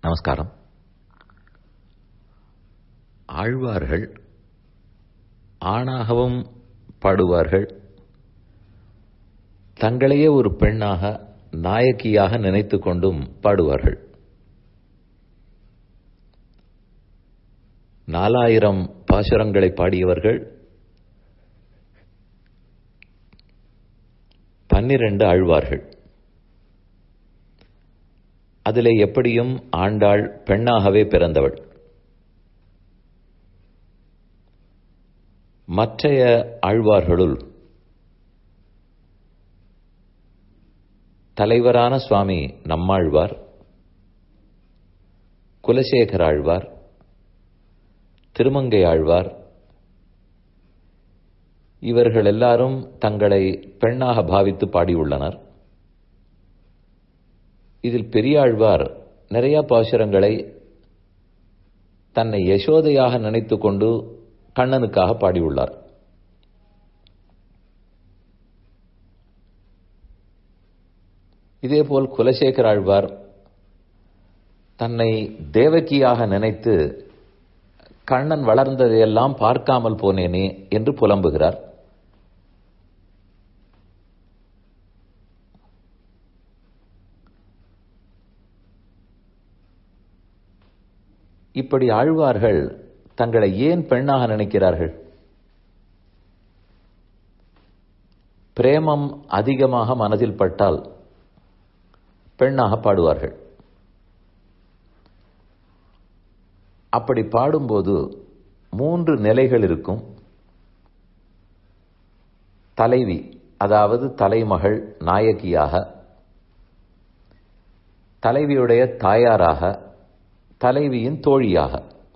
நமஸ்காரம் ஆழ்வார்கள் ஆணாகவும் பாடுவார்கள் தங்களையே ஒரு பெண்ணாக நாயகியாக நினைத்து கொண்டும் பாடுவார்கள் நாலாயிரம் பாசுரங்களை பாடியவர்கள் பன்னிரண்டு ஆழ்வார்கள் அதிலே எப்படியும் ஆண்டாள் பெண்ணாகவே பிறந்தவள் மற்றைய ஆழ்வார்களுள் தலைவரான சுவாமி நம்மாழ்வார் குலசேகர ஆழ்வார் திருமங்கை ஆழ்வார் இவர்கள் எல்லாரும் தங்களை பெண்ணாக பாவித்து பாடியுள்ளனர் இதில் பெரியாழ்வார் நிறைய பாசுரங்களை தன்னை யசோதையாக நினைத்து கொண்டு கண்ணனுக்காக பாடியுள்ளார் இதேபோல் குலசேகர ஆழ்வார் தன்னை தேவகியாக நினைத்து கண்ணன் வளர்ந்ததையெல்லாம் பார்க்காமல் போனேனே என்று புலம்புகிறார் இப்படி ஆழ்வார்கள் தங்களை ஏன் பெண்ணாக நினைக்கிறார்கள் பிரேமம் அதிகமாக மனதில் பட்டால் பெண்ணாக பாடுவார்கள் அப்படி பாடும்போது மூன்று நிலைகள் இருக்கும் தலைவி அதாவது தலைமகள் நாயகியாக தலைவியுடைய தாயாராக தலைவியின் தோழியாக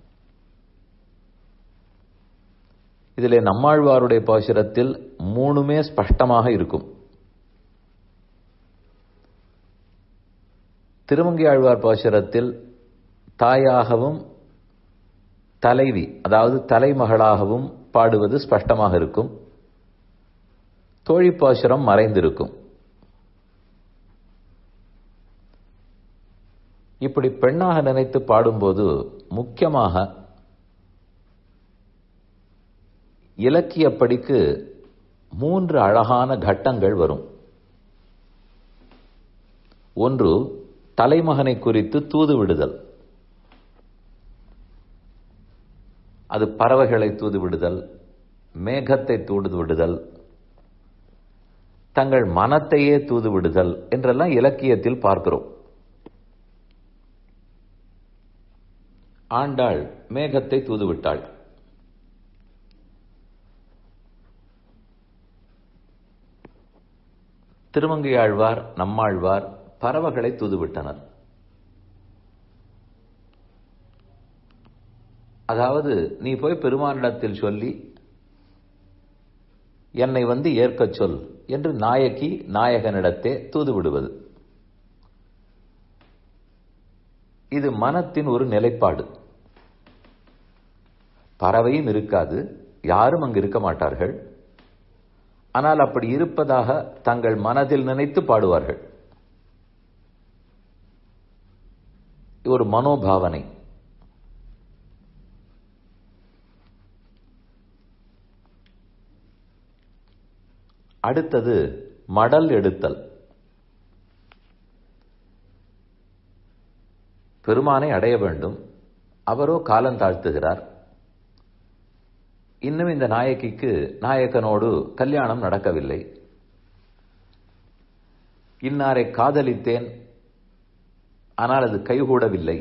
இதிலே நம்மாழ்வாருடைய பாசுரத்தில் மூணுமே ஸ்பஷ்டமாக இருக்கும் திருமங்கை ஆழ்வார் பாசுரத்தில் தாயாகவும் தலைவி அதாவது தலைமகளாகவும் பாடுவது ஸ்பஷ்டமாக இருக்கும் தோழி பாசுரம் மறைந்திருக்கும் இப்படி பெண்ணாக நினைத்து பாடும்போது முக்கியமாக இலக்கியப்படிக்கு மூன்று அழகான கட்டங்கள் வரும் ஒன்று தலைமகனை குறித்து தூது விடுதல் அது பறவைகளை தூது விடுதல் மேகத்தை தூது விடுதல் தங்கள் மனத்தையே தூது விடுதல் என்றெல்லாம் இலக்கியத்தில் பார்க்கிறோம் ஆண்டாள் மேகத்தை தூதுவிட்டாள் திருமங்கையாழ்வார் நம்மாழ்வார் பறவைகளை தூதுவிட்டனர் அதாவது நீ போய் பெருமானிடத்தில் சொல்லி என்னை வந்து ஏற்கச் சொல் என்று நாயகி நாயகனிடத்தே தூது விடுவது இது மனத்தின் ஒரு நிலைப்பாடு பறவையும் இருக்காது யாரும் அங்கு இருக்க மாட்டார்கள் ஆனால் அப்படி இருப்பதாக தங்கள் மனதில் நினைத்து பாடுவார்கள் ஒரு மனோபாவனை அடுத்தது மடல் எடுத்தல் பெருமானை அடைய வேண்டும் அவரோ காலம் தாழ்த்துகிறார் இன்னும் இந்த நாயகிக்கு நாயக்கனோடு கல்யாணம் நடக்கவில்லை இன்னாரை காதலித்தேன் ஆனால் அது கைகூடவில்லை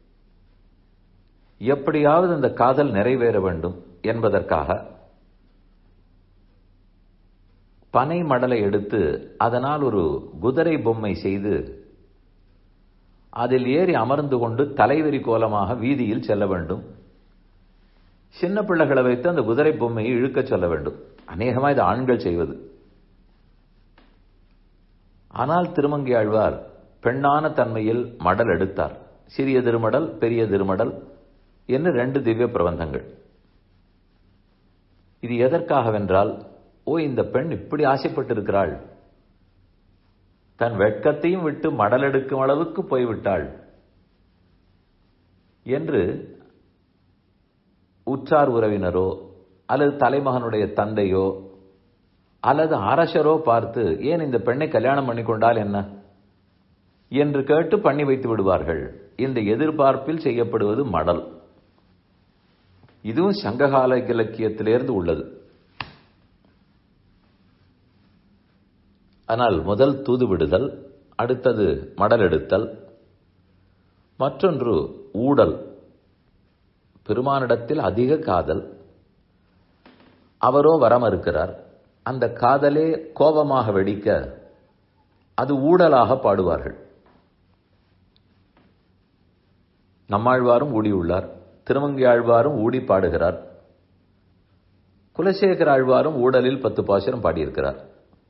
எப்படியாவது அந்த காதல் நிறைவேற வேண்டும் என்பதற்காக பனை மடலை எடுத்து அதனால் ஒரு குதிரை பொம்மை செய்து அதில் ஏறி அமர்ந்து கொண்டு தலைவெறி கோலமாக வீதியில் செல்ல வேண்டும் சின்ன பிள்ளைகளை வைத்து அந்த குதிரை பொம்மையை இழுக்கச் சொல்ல வேண்டும் அநேகமாக இது ஆண்கள் செய்வது ஆனால் திருமங்கை ஆழ்வார் பெண்ணான தன்மையில் மடல் எடுத்தார் சிறிய திருமடல் பெரிய திருமடல் என்று ரெண்டு திவ்ய பிரபந்தங்கள் இது எதற்காகவென்றால் ஓ இந்த பெண் இப்படி ஆசைப்பட்டிருக்கிறாள் தன் வெட்கத்தையும் விட்டு மடல் எடுக்கும் அளவுக்கு போய்விட்டாள் என்று உற்றார் உறவினரோ அல்லது தலைமகனுடைய தந்தையோ அல்லது அரசரோ பார்த்து ஏன் இந்த பெண்ணை கல்யாணம் பண்ணி கொண்டால் என்ன என்று கேட்டு பண்ணி வைத்து விடுவார்கள் இந்த எதிர்பார்ப்பில் செய்யப்படுவது மடல் இதுவும் சங்ககால இலக்கியத்திலிருந்து உள்ளது ஆனால் முதல் தூது விடுதல் அடுத்தது மடல் எடுத்தல் மற்றொன்று ஊடல் பெருமானிடத்தில் அதிக காதல் அவரோ வர மறுக்கிறார் அந்த காதலே கோபமாக வெடிக்க அது ஊடலாக பாடுவார்கள் நம்மாழ்வாரும் ஊடியுள்ளார் திருமங்கி ஆழ்வாரும் ஊடி பாடுகிறார் குலசேகர ஆழ்வாரும் ஊடலில் பத்து பாசுரம் பாடியிருக்கிறார்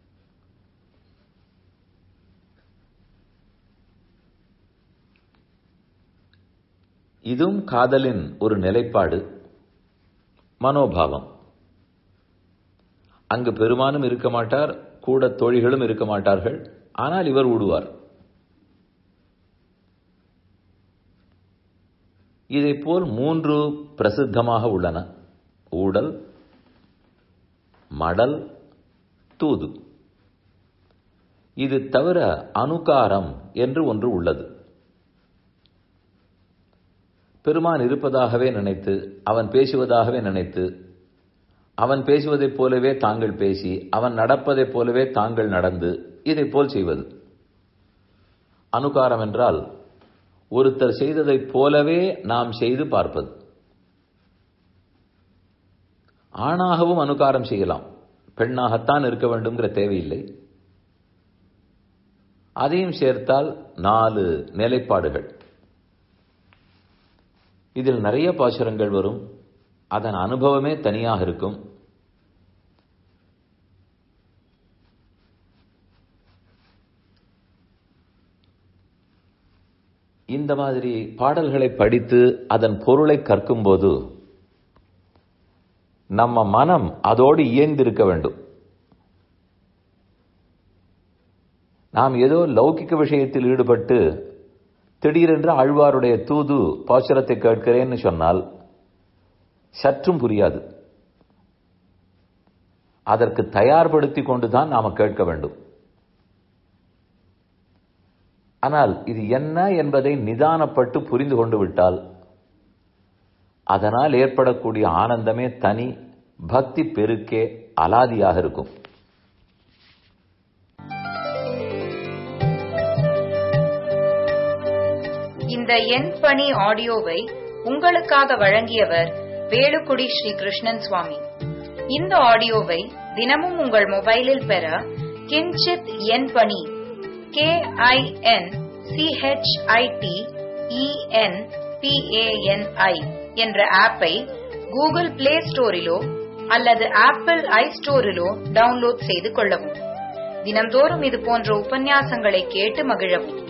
இதுவும் காதலின் ஒரு நிலைப்பாடு மனோபாவம் அங்கு பெருமானும் இருக்க மாட்டார் கூட தோழிகளும் இருக்க மாட்டார்கள் ஆனால் இவர் ஊடுவார் இதை போல் மூன்று பிரசித்தமாக உள்ளன ஊடல் மடல் தூது இது தவிர அனுகாரம் என்று ஒன்று உள்ளது பெருமான் இருப்பதாகவே நினைத்து அவன் பேசுவதாகவே நினைத்து அவன் பேசுவதைப் போலவே தாங்கள் பேசி அவன் நடப்பதைப் போலவே தாங்கள் நடந்து இதை போல் செய்வது அனுகாரம் என்றால் ஒருத்தர் செய்ததைப் போலவே நாம் செய்து பார்ப்பது ஆணாகவும் அனுகாரம் செய்யலாம் பெண்ணாகத்தான் இருக்க வேண்டும்ங்கிற தேவையில்லை அதையும் சேர்த்தால் நாலு நிலைப்பாடுகள் இதில் நிறைய பாசுரங்கள் வரும் அதன் அனுபவமே தனியாக இருக்கும் இந்த மாதிரி பாடல்களை படித்து அதன் பொருளை கற்கும்போது நம்ம மனம் அதோடு இயந்திருக்க வேண்டும் நாம் ஏதோ லௌகிக்க விஷயத்தில் ஈடுபட்டு திடீரென்று ஆழ்வாருடைய தூது பாசுரத்தை கேட்கிறேன்னு சொன்னால் சற்றும் புரியாது அதற்கு தயார்படுத்தி கொண்டுதான் நாம கேட்க வேண்டும் ஆனால் இது என்ன என்பதை நிதானப்பட்டு புரிந்து கொண்டு விட்டால் அதனால் ஏற்படக்கூடிய ஆனந்தமே தனி பக்தி பெருக்கே அலாதியாக இருக்கும் இந்த எண் பணி ஆடியோவை உங்களுக்காக வழங்கியவர் வேலுக்குடி ஸ்ரீ கிருஷ்ணன் சுவாமி இந்த ஆடியோவை தினமும் உங்கள் மொபைலில் பெற கிஞ்சித் எண் பணி கே ஐ என் சிஹெச்ஐடி இஎன் பிஏஎன்ஐ என்ற ஆப்பை கூகுள் பிளே ஸ்டோரிலோ அல்லது ஆப்பிள் ஐ ஸ்டோரிலோ டவுன்லோட் செய்து கொள்ளவும் தினம்தோறும் இது போன்ற உபன்யாசங்களை கேட்டு மகிழவும்